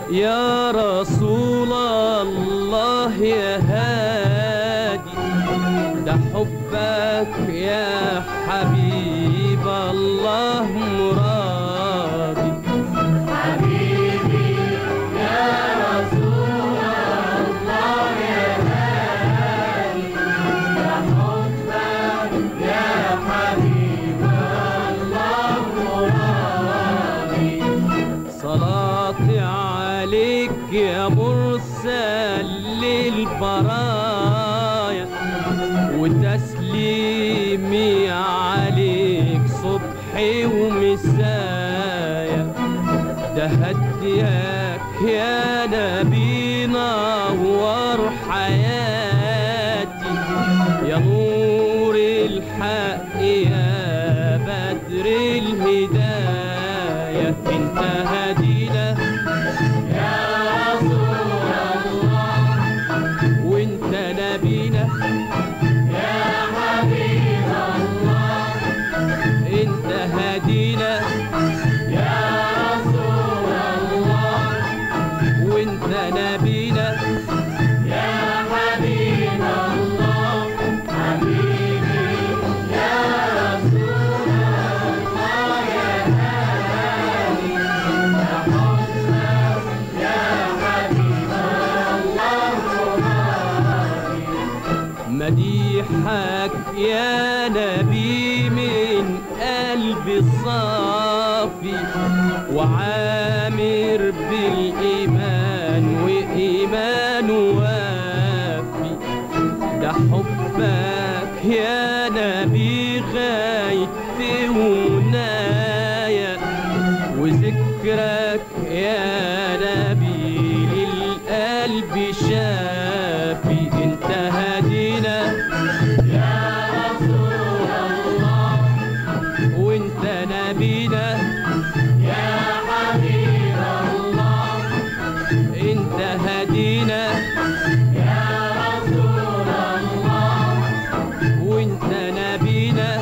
يا رسول الله يا هادي ده حبك يا حبيب الله مرادي صلاتي عليك يا مرسل للبرايا وتسليمي عليك صبحي ومسايا ده هديك يا نبي نور حياتي يا نور الحق يا بدر الهداية انت هدينا وانت نبينا انت هدينا وانت نبينا مديحك يا نبي من قلبي الصافي وعامر بالإيمان وإيمان وافي ده حبك يا نبي غايتي ونايا وذكرك يا نبي للقلب شافي انت هدينا وانت نبينا انت هدينا وانت نبينا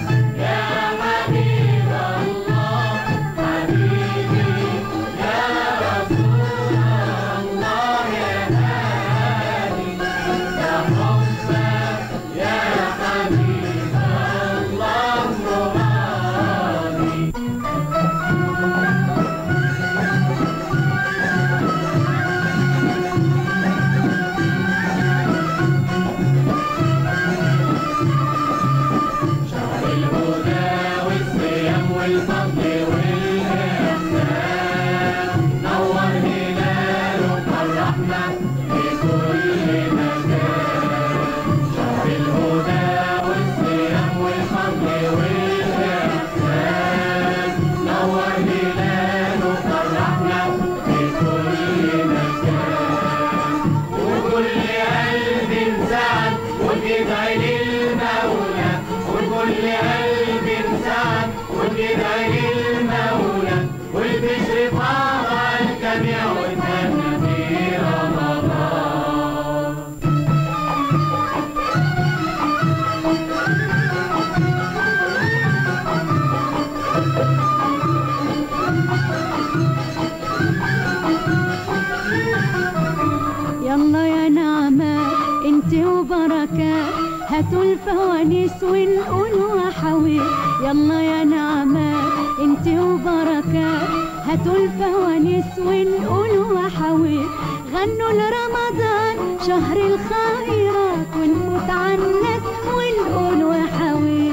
يلا يا نعمة انت وبركات هاتوا الفوانيس ونقول وحوي يلا يا نعمة انت وبركات هاتوا الفوانيس ونقول وحوي غنوا لرمضان شهر الخيرات ونفوت عالناس ونقول وحوي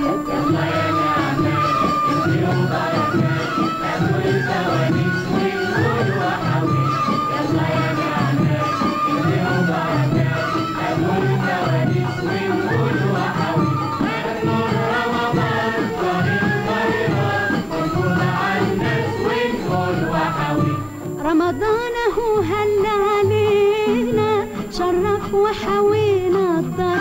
رمضان هو هل علينا شرف وحوينا الدار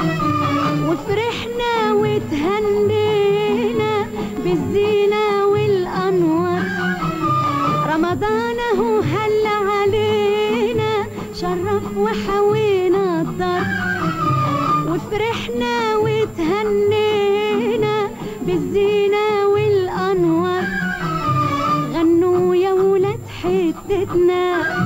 وفرحنا وتهنينا بالزينة والأنوار رمضان هو هل علينا شرف وحوينا الدار وفرحنا وتهنينا بالزينة والأنوار غنوا يا ولاد حتتنا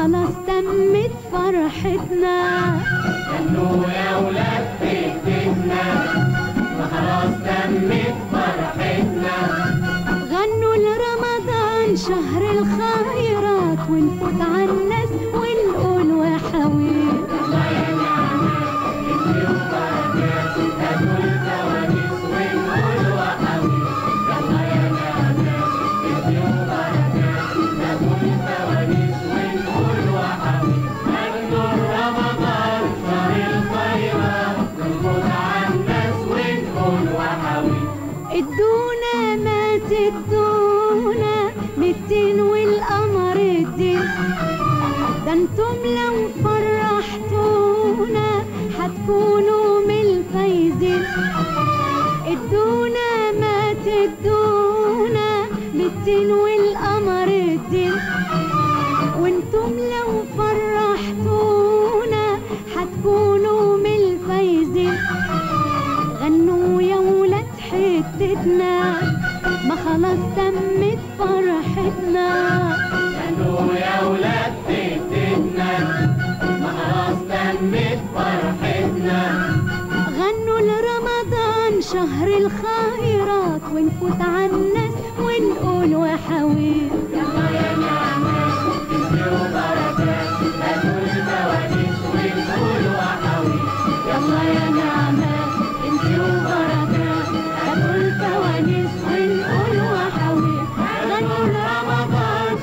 خلاص تمت فرحتنا غنوا يا ولاد بيتنا وخلاص تمت فرحتنا غنوا لرمضان شهر الخيرات ونفوت عالناس ونقول وحويل ادونا ما تدونا متين والقمر الدين ده انتم لو فرحتونا هتكونوا من الفايزين ادونا ما تدونا متين والقمر الدين وانتم لو فرحتونا هتكونوا من الفايزين غنوا يا ولاد حتتنا ما خلاص تمت فرحتنا غنوا يا ولاد بيتنا ما خلاص تمت فرحتنا غنوا لرمضان شهر الخيرات ونفوت عالناس ونقول وحويل يلا يا نعمة انتي وبركات هاتوا الفوانيس ونقول وحويل غنوا لرمضان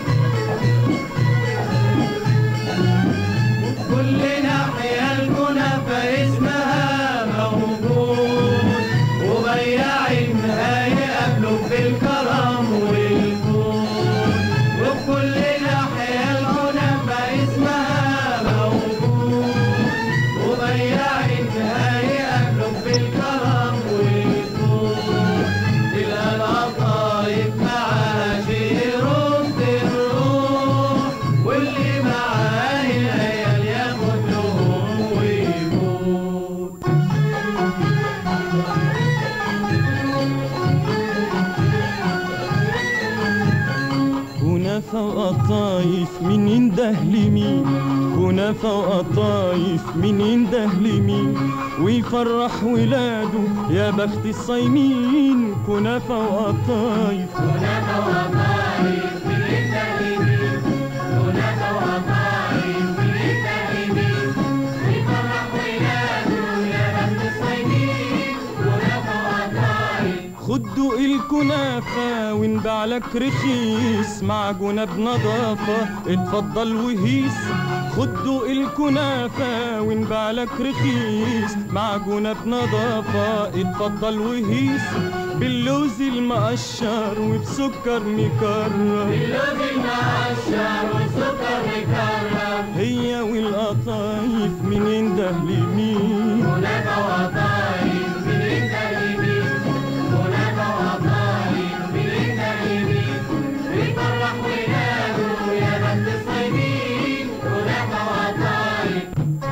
كل ناحية الكنافة اسمها موجود وبياعينها يقابلوا بالكرم والجود وبكل ناحية الكنافة اسمها موجود وبياعينها يقابلوا بالكرم والجود تلقى القطايف معاها شيء يرد الروح واللي معاه العيال ياخد لهم ويموت كنافة وقطايف مين ينده لمين كنافة وقطايف مين ينده لمين ويفرح ولاده يا بخت الصايمين كنافة وقطايف كنافة وقطايف من التهليمين كنافة وقطايف من التهليمين ويفرح ولاده يا بخت الصايمين كنافة وقطايف خدوا الكنافة ونباع لك رخيص معجونة بنظافة اتفضل وهيس خدوا الكنافة ونباع لك رخيص معجونة بنظافة اتفضل وهيس باللوز المقشر وبسكر مكرر اللوز المقشر والسكر مكرر هي والقطايف منين ده لمين كنافة وقطايف من التهليمين كنافة وقطايف من التهليمين ويفرح ولاده يا بخت الصايمين كنافة وقطايف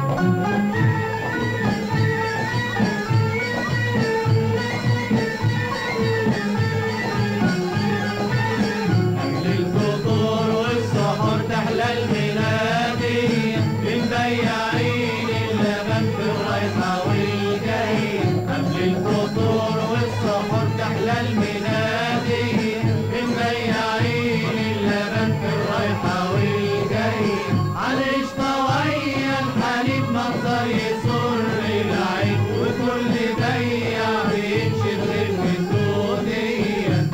للفطور والسحور تحلى المنادي من بياعين اللبن في الرايحة والجاي قبل الفطور والسحور تحلى المنادي من بياعين اللبن في الرايحة والجاي على القشطة الحليب منظر يسر العين وكل بياع بينشغل بالدنيا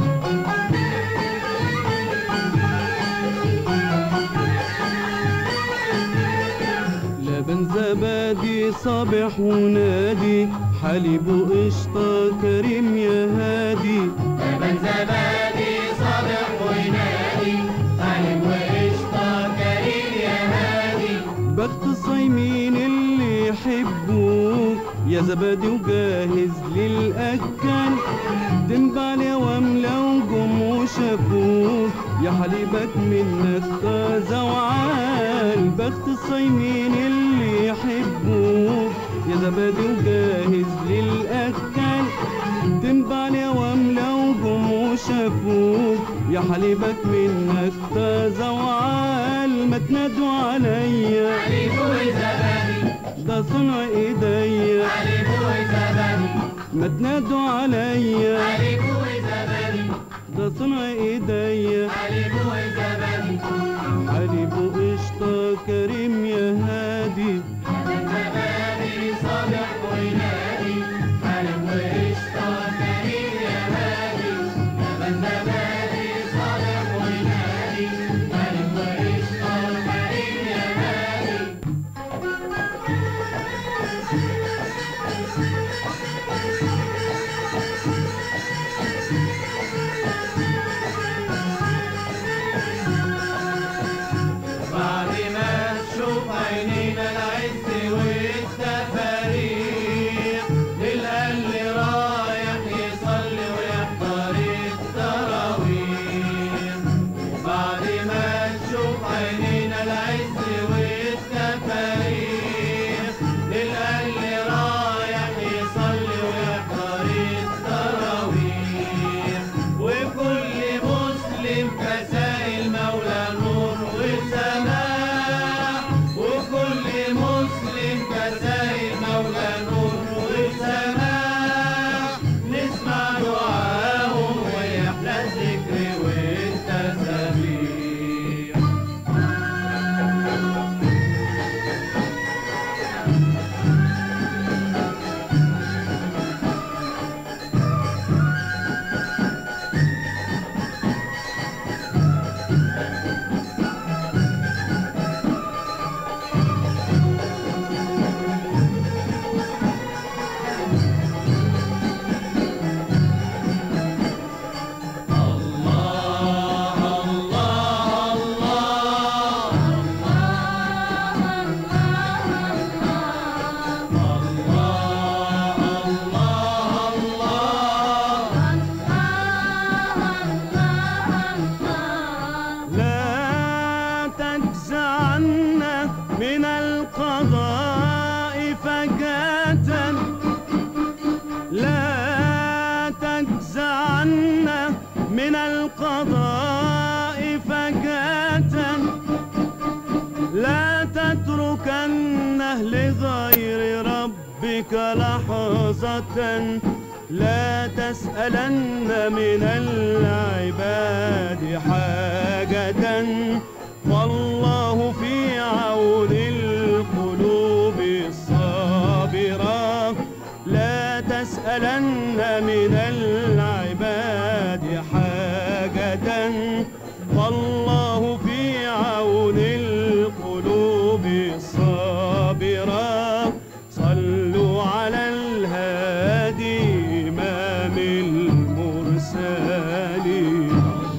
لبن زبادي صابح ونادي حليب وقشطة كريم يا هادي لبن زبادي صابح وينادي حليب وقشطة كريم يا هادي بخت الصايمين اللي يحبوك يا زبادي وجاهز للأكل تنبع اليوم لو جم وشافوك يا حليبك منك طازة وعال بخت الصايمين اللي يحبوك يا زبادي وجاهز للأكل تنبع اليوم لو جم شافوك يا حليبك منك تزوعال ما تنادوا عليا عليك وزبادي ده صنع ايديا عليك وزبادي ما تنادوا عليا عليك وزبادي ده صنع ايديا عليك وزبادي حليب وقشطة كريم يا هادي زبادي صالح وينادي حلم وقشطة كريم يا هادي لبن زبادي صالح وينادي حلم وقشطة كريم يا هادي بعد ما تشوف عينينا العز والتفاريح نلقى اللي رايح يصلي ويحضر التراويح بعد ما تشوف عينينا العز والتفاريح نلقى اللي رايح يصلي ويحضر التراويح وكل مسلم كسائل مولى نور وسماح وكل مسلم كسائل مولى نور وسماح نسمع دعاهم ويحلى الذكر والتسابيح لا تجزعن من القضاء فجاة لا تجزعن من القضاء فجاة لا تتركنه لغير ربك لحظة لا تسألن من العباد حاجة والله في عون القلوب الصابرة لا تسألن من العباد حاجة والله في عون القلوب الصابرة صلوا على الهادي إمام المرسلين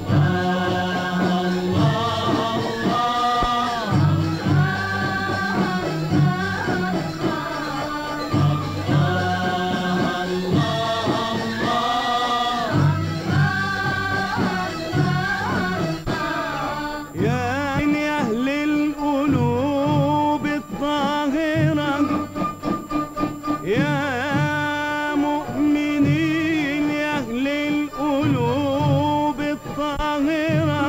يا عين يا أهل القلوب الطاهرة يا مؤمنين يا أهل القلوب الطاهرة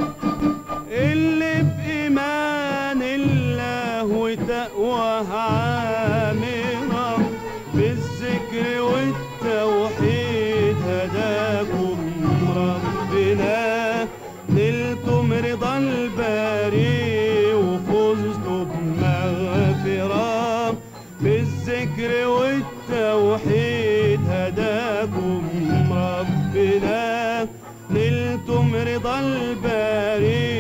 اللي بإيمان الله وتقوى عامرة بالذكر والتوحيد هداكم ربنا نلتم رضا الباري وفزتم بمغفرة بالذكر والتوحيد هداكم ربنا نلتم رضا الباري